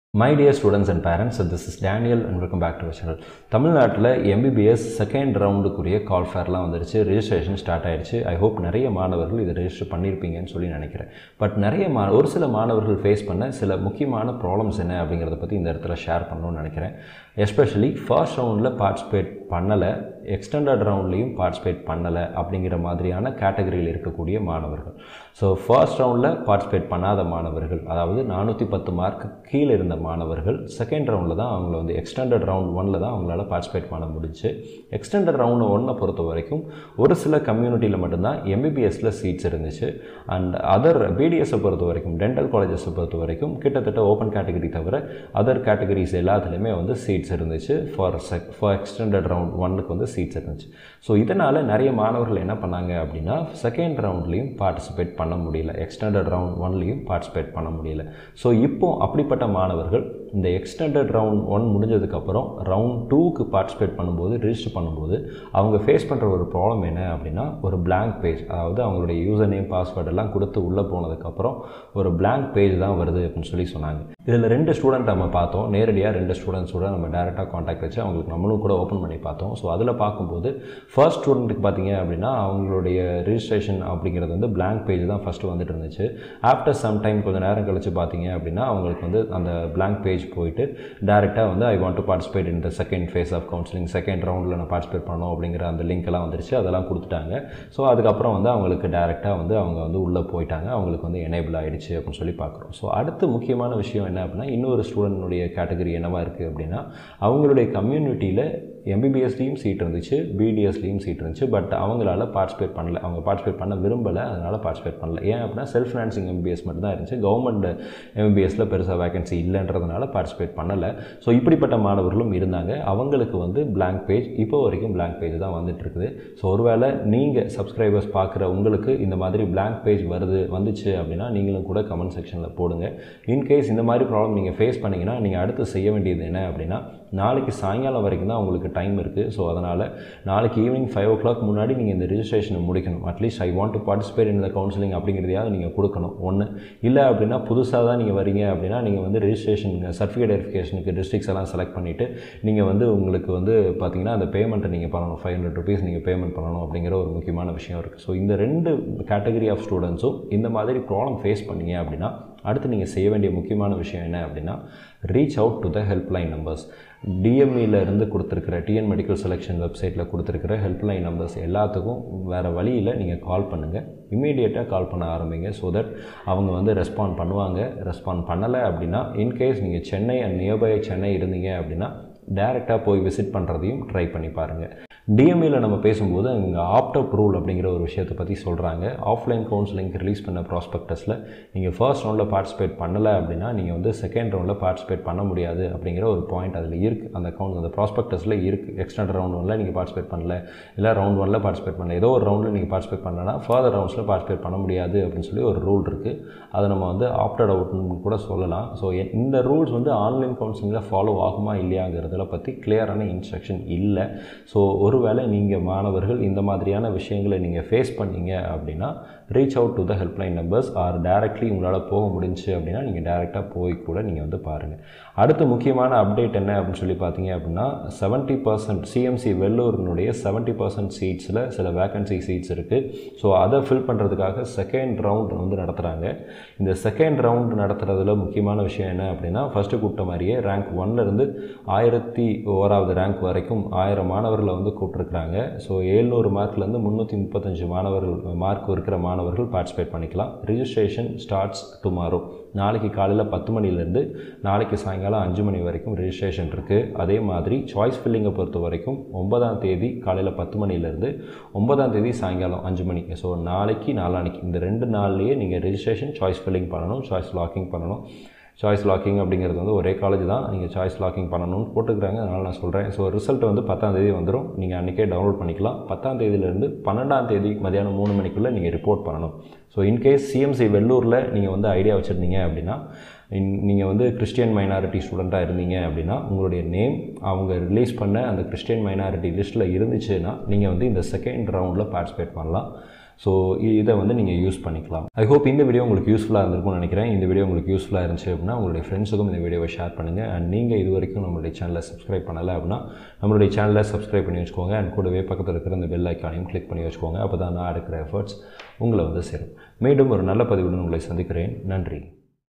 my dear students and parents this is Daniel and welcome back to channel தமிழ்நாட்டில் MBBS second ரவுண்டுக்குரிய call ஃபேர்லாம் வந்துருச்சு registration start ஆயிடுச்சு I hope நிறைய மாணவர்கள் இதை ரெஜிஸ்டர் பண்ணியிருப்பீங்கன்னு சொல்லி நினைக்கிறேன் பட் நிறைய மா ஒரு சில மாணவர்கள் ஃபேஸ் பண்ண சில முக்கியமான ப்ராப்ளம்ஸ் என்ன அப்படிங்கிறத பற்றி இந்த இடத்துல ஷேர் பண்ணணும்னு நினைக்கிறேன் எஸ்பெஷலி ஃபர்ஸ்ட் ரவுண்டில் பார்ட்டிசிபேட் பண்ணலை எக்ஸ்டெண்டட் ரவுண்ட்லேயும் பார்ட்டிசிபேட் பண்ணலை அப்படிங்கிற மாதிரியான கேட்டகரியில் இருக்கக்கூடிய மாணவர்கள் ஸோ ஃபர்ஸ்ட் ரவுண்டில் பார்ட்டிசிபேட் பண்ணாத மாணவர்கள் அதாவது நானூற்றி பத்து மார்க்கு கீழே இருந்த மாணவர்கள் செகண்ட் ரவுண்டில் தான் அவங்கள வந்து எக்ஸ்டெண்டட் ரவுண்ட் ஒனில் தான் அவங்களால பார்ட்டிசிபேட் பண்ண முடிஞ்சு எக்ஸ்டெண்டட் ரவுண்ட் ஒன்னை பொறுத்த வரைக்கும் ஒரு சில கம்யூனிட்டியில் மட்டும்தான் எம்பிபிஎஸ்சில் சீட்ஸ் இருந்துச்சு அண்ட் அதர் பிடிஎஸை பொறுத்த வரைக்கும் டென்டல் காலேஜஸை பொறுத்த வரைக்கும் கிட்டத்தட்ட ஓப்பன் கேட்டகரி தவிர அதர் கேட்டகரிஸ் எல்லாத்துலேயுமே வந்து சீட்ஸ் இருந்துச்சு for check for extended round ஒன்னுக்கு வந்து சீட்ஸ் இருந்துச்சு ஸோ இதனால் நிறைய மாணவர்கள் என்ன பண்ணாங்க அப்படின்னா செகண்ட் ரவுண்ட்லேயும் பார்ட்டிசிபேட் பண்ண முடியல எக்ஸ்டெண்டட் ரவுண்ட் ஒன்லேயும் பார்ட்டிசிபேட் பண்ண முடியல ஸோ இப்போ அப்படிப்பட்ட மாணவர்கள் இந்த எக்ஸ்டெண்டட் ரவுண்ட் ஒன் முடிஞ்சதுக்கப்புறம் ரவுண்ட் டூக்கு பார்ட்டிசிபேட் பண்ணும்போது ரிஜிஸ்டர் பண்ணும்போது அவங்க ஃபேஸ் பண்ணுற ஒரு ப்ராப்ளம் என்ன அப்படின்னா ஒரு blank பேஜ் அதாவது அவங்களுடைய யூசர் நேம் பாஸ்வேர்ட் எல்லாம் கொடுத்து உள்ளே போனதுக்கப்புறம் ஒரு blank பேஜ் தான் வருது அப்படின்னு சொல்லி சொன்னாங்க இதில் ரெண்டு ஸ்டூடெண்ட் நம்ம பார்த்தோம் நேரடியாக ரெண்டு ஸ்டூடெண்ட்ஸோட நம்ம டேரெக்டாக காண்டாக்ட் வச்சு அவங்களுக்கு நம்மளும் கூட ஓப்பன் பண்ணி பார்த்தோம் ஸோ அதில் பார்க்கும்போது ஃபர்ஸ்ட் ஸ்டூடெண்ட்டுக்கு பார்த்தீங்க அப்படின்னா அவங்களுடைய ரிஜிஸ்ட்ரேஷன் அப்படிங்கிறது வந்து blank பேஜ் தான் ஃபஸ்ட்டு வந்துட்டு இருந்துச்சு ஆஃப்டர் சம் டைம் கொஞ்சம் நேரம் கழிச்சு பார்த்தீங்க அப்படின்னா அவங்களுக்கு வந்து அந்த blank பேஜ் போயிட்டு டேரெக்டாக வந்து I want to participate in the second phase of counselling second ரவுண்டில் நான் பார்ட்டிசிபேட் பண்ணணும் அப்படிங்கிற அந்த லிங்க் எல்லாம் வந்துருச்சு அதெல்லாம் கொடுத்துட்டாங்க ஸோ அதுக்கப்புறம் வந்து அவங்களுக்கு டேரெக்டாக வந்து அவங்க வந்து உள்ளே போயிட்டாங்க அவங்களுக்கு வந்து எனேபிள் ஆகிடுச்சு அப்படின்னு சொல்லி பார்க்குறோம் ஸோ அடுத்து முக்கியமான விஷயம் என்ன அப்படின்னா இன்னொரு ஸ்டூடெண்ட்னுடைய கேட்டகரி என்னவா இருக்குது அப்படின்னா அவங்களுடைய கம்யூனிட்டியில் எம்பிபிஎஸ்லேயும் சீட் இருந்துச்சு பிடிஎஸ்லேயும் சீட் இருந்துச்சு பட் அவங்களால பார்ட்டிசிபேட் பண்ணல அவங்க பார்ட்டிசிபேட் பண்ண விரும்பலை அதனால் பார்ட்டிசிபேட் பண்ணல ஏன் அப்படின்னா செல்ஃப் ஃபினான்சிங் எம்பிபிஎஸ் மட்டும் தான் இருந்துச்சு கவர்மெண்ட் எம்பிபிஎஸ்ல பெருசாக வேகன்சி இல்லைன்றதுனால பார்ட்டிசிபேட் பண்ணலை ஸோ இப்படிப்பட்ட மாணவர்களும் இருந்தாங்க அவங்களுக்கு வந்து blank பேஜ் இப்போ வரைக்கும் blank பேஜ் தான் வந்துட்டு இருக்குது ஸோ ஒருவேளை நீங்கள் சப்ஸ்கிரைபர்ஸ் பார்க்குற உங்களுக்கு இந்த மாதிரி blank பேஜ் வருது வந்துச்சு அப்படின்னா நீங்களும் கூட கமெண்ட் செக்ஷனில் போடுங்க இன்கேஸ் இந்த மாதிரி ப்ராப்ளம் நீங்கள் ஃபேஸ் பண்ணீங்கன்னா நீங்கள் அடுத்து செய்ய வேண்டியது என்ன அப்படின்னா நாளைக்கு சாயங்காலம் வரைக்கும் தான் உங்களுக்கு டைம் இருக்குது ஸோ அதனால் நாளைக்கு ஈவினிங் ஃபைவ் ஓ கிளாக் முன்னாடி நீங்கள் இந்த ரிஜிஸ்ட்ரேஷனை முடிக்கணும் at least I want to participate in the counselling அப்படிங்கிறதையாவது நீங்கள் கொடுக்கணும் ஒன்று இல்லை அப்படின்னா புதுசாக தான் நீங்கள் வரீங்க அப்படின்னா நீங்கள் வந்து ரிஜிஸ்ட்ரேஷன் சர்டிஃபிகேட் வெரிஃபிகேஷனுக்கு டிஸ்ட்ரிக்ஸ் எல்லாம் செலக்ட் பண்ணிவிட்டு நீங்கள் வந்து உங்களுக்கு வந்து பார்த்தீங்கன்னா அந்த பேமெண்ட்டை நீங்கள் பண்ணணும் ஃபைவ் ஹண்ட்ரட் ருபீஸ் நீங்கள் பேமெண்ட் பண்ணணும் அப்படிங்கிற ஒரு முக்கியமான விஷயம் இருக்குது ஸோ இந்த ரெண்டு கேட்டகரி ஆஃப் ஸ்டூடெண்ட்ஸும் இந்த மாதிரி ப்ராப்ளம் ஃபேஸ் பண்ணீங்க அப்படின்னா அடுத்து நீங்கள் செய்ய வேண்டிய முக்கியமான விஷயம் என்ன அப்படின்னா reach out to the helpline numbers டிஎம்இல இருந்து கொடுத்துருக்கிற டிஎன் மெடிக்கல் செலெக்ஷன் வெப்சைட்டில் கொடுத்துருக்கிற ஹெல்ப்லைன் நம்பர்ஸ் எல்லாத்துக்கும் வேறு வழியில் நீங்கள் கால் பண்ணுங்கள் இம்மீடியட்டாக கால் பண்ண ஆரம்பிங்க ஸோ தட் அவங்க வந்து ரெஸ்பாண்ட் பண்ணுவாங்க ரெஸ்பாண்ட் பண்ணலை அப்படின்னா இன்கேஸ் நீங்கள் சென்னை அண்ட் நியர்பை சென்னை இருந்தீங்க அப்படின்னா டேரெக்டாக போய் விசிட் பண்ணுறதையும் ட்ரை பண்ணி பாருங்கள் டிஎம்இல நம்ம பேசும்போது இங்கே ஆப்ட் அப் ரூல் அப்படிங்கிற ஒரு விஷயத்தை பற்றி சொல்கிறாங்க ஆஃப்லைன் கவுன்சிலிங் ரிலீஸ் பண்ண ப்ராஸ்பெக்டஸில் நீங்கள் ஃபர்ஸ்ட் ரவுண்டில் பார்ட்டிசிபேட் பண்ணலை அப்படின்னா நீங்கள் வந்து செகண்ட் ரவுண்டில் பார்ட்டிசிபேட் பண்ண முடியாது அப்படிங்கிற ஒரு பாயிண்ட் அதில் இருக்குது அந்த கவுண்ட் அந்த ப்ராஸ்பெக்டஸில் இருக்குது எக்ஸ்டெண்ட் ரவுண்ட் ஒனில் நீங்கள் பார்ட்டிசிபேட் பண்ணல இல்லை ரவுண்ட் ஒனில் பார்ட்டிசிபேட் பண்ணல ஏதோ ஒரு ரவுண்டில் நீங்கள் பார்ட்டிசிபேட் பண்ணலன்னா ஃபர்தர் ரவுண்ட்ஸில் பார்ட்டிசிபேட் பண்ண முடியாது அப்படின்னு சொல்லி ஒரு ரூல் இருக்குது அதை நம்ம வந்து ஆப்டட் அவுட்னு கூட சொல்லலாம் ஸோ இந்த ரூல்ஸ் வந்து ஆன்லைன் கவுன்சிலிங்கில் ஃபாலோ ஆகுமா இல்லையாங்கிறதுல பற்றி கிளியரான இன்ஸ்ட்ரக்ஷன் இல்லை ஸோ ஒருவேளை நீங்கள் மாணவர்கள் இந்த மாதிரியான விஷயங்களை நீங்கள் ஃபேஸ் பண்ணீங்க அப்படின்னா reach out to the helpline numbers or directly உங்களால் போக முடிஞ்சு அப்படின்னா நீங்கள் டேரெக்டாக போய் கூட நீங்கள் வந்து பாருங்கள் அடுத்து முக்கியமான அப்டேட் என்ன அப்படின்னு சொல்லி பார்த்தீங்க அப்படின்னா செவன்ட்டி பர்சன்ட் சிஎம்சி வெள்ளூரினுடைய செவன்ட்டி பர்சன்ட் சீட்ஸில் சில வேக்கன்சி சீட்ஸ் இருக்குது ஸோ அதை ஃபில் பண்ணுறதுக்காக செகண்ட் ரவுண்ட் வந்து நடத்துகிறாங்க இந்த செகண்ட் ரவுண்ட் நடத்துகிறதுல முக்கியமான விஷயம் என்ன அப்படின்னா ஃபஸ்ட்டு கூப்பிட்ட மாதிரியே ரேங்க் ஒன்லேருந்து ஆயிரத்தி ஓராவது ரேங்க் வரைக்கும் ஆயிரம் மாணவர்களை வந்து கூப்பிட்ருக்குறாங்க ஸோ ஏழ்நூறு மார்க்லேருந்து முந்நூற்றி முப்பத்தஞ்சு மாணவர்கள் மார்க் இருக்கிற மாணவர்கள் பார்ட்டிசிபேட் பண்ணிக்கலாம் ரிஜிஸ்ட்ரேஷன் ஸ்டார்ட்ஸ் டுமாரோ நாளைக்கு காலையில் பத்து மணிலேருந்து நாளைக்கு சாயங்காலம் அஞ்சு மணி வரைக்கும் ரிஜிஸ்ட்ரேஷன் இருக்குது அதே மாதிரி சாய்ஸ் ஃபில்லிங்கை பொறுத்த வரைக்கும் ஒன்பதாம் தேதி காலையில் பத்து மணிலேருந்து ஒன்பதாம் தேதி சாயங்காலம் அஞ்சு மணி ஸோ நாளைக்கு நாளானைக்கு இந்த ரெண்டு நாள்லேயே நீங்கள் ரிஜிஸ்ட்ரேஷன் சாய்ஸ் ஃபில்லிங் பண்ணணும் சாய்ஸ் லாக்கிங் பண்ணணும் சாய்ஸ் லாக்கிங் அப்படிங்கிறது வந்து ஒரே காலேஜ் தான் நீங்கள் சாய்ஸ் லாக்கிங் பண்ணணும்னு போட்டுக்கிறாங்க அதனால் நான் சொல்கிறேன் ஸோ ரிசல்ட் வந்து பத்தாம் தேதி வந்துடும் நீங்கள் அன்றைக்கே டவுன்லோட் பண்ணிக்கலாம் பத்தாம் தேதியிலேருந்து பன்னெண்டாம் தேதி மதியானம் மூணு மணிக்குள்ளே நீங்கள் ரிப்போர்ட் பண்ணணும் ஸோ இன்கேஸ் சிஎம்சி வெள்ளூரில் நீங்கள் வந்து ஐடியா வச்சுருந்தீங்க அப்படின்னா நீங்கள் வந்து கிறிஸ்டியன் மைனாரிட்டி ஸ்டூடெண்ட்டாக இருந்தீங்க அப்படின்னா உங்களுடைய நேம் அவங்க ரிலீஸ் பண்ண அந்த கிறிஸ்டியன் மைனாரிட்டி லிஸ்ட்டில் இருந்துச்சுன்னா நீங்கள் வந்து இந்த செகண்ட் ரவுண்டில் பார்ட்டிசிபேட் பண்ணலாம் ஸோ இதை வந்து நீங்கள் யூஸ் பண்ணிக்கலாம் ஐ ஹோப் இந்த வீடியோ உங்களுக்கு யூஸ்ஃபுல்லாக இருந்திருக்கும்னு நினைக்கிறேன் இந்த வீடியோ உங்களுக்கு யூஸ்ஃபுல்லாக இருந்துச்சு அப்படின்னா உங்களுடைய ஃப்ரெண்ட்ஸுக்கும் இந்த வீடியோவை ஷேர் பண்ணுங்கள் அண்ட் நீங்கள் இது வரைக்கும் நம்மளுடைய சேனலை சப்ஸ்கிரைப் பண்ணலை அப்படின்னா நம்மளுடைய சேனலை சப்ஸ்கிரைப் பண்ணி வச்சுக்கோங்க அண்ட் கூடவே பக்கத்தில் இருக்கிற இந்த பெல் ஐக்கானையும் கிளிக் பண்ணி வச்சுக்கோங்க அப்போ தான் நான் எடுக்கிற எஃபர்ட்ஸ் உங்களை வந்து சேரும் மீண்டும் ஒரு நல்ல பதிவுடன் உங்களை சந்திக்கிறேன் நன்றி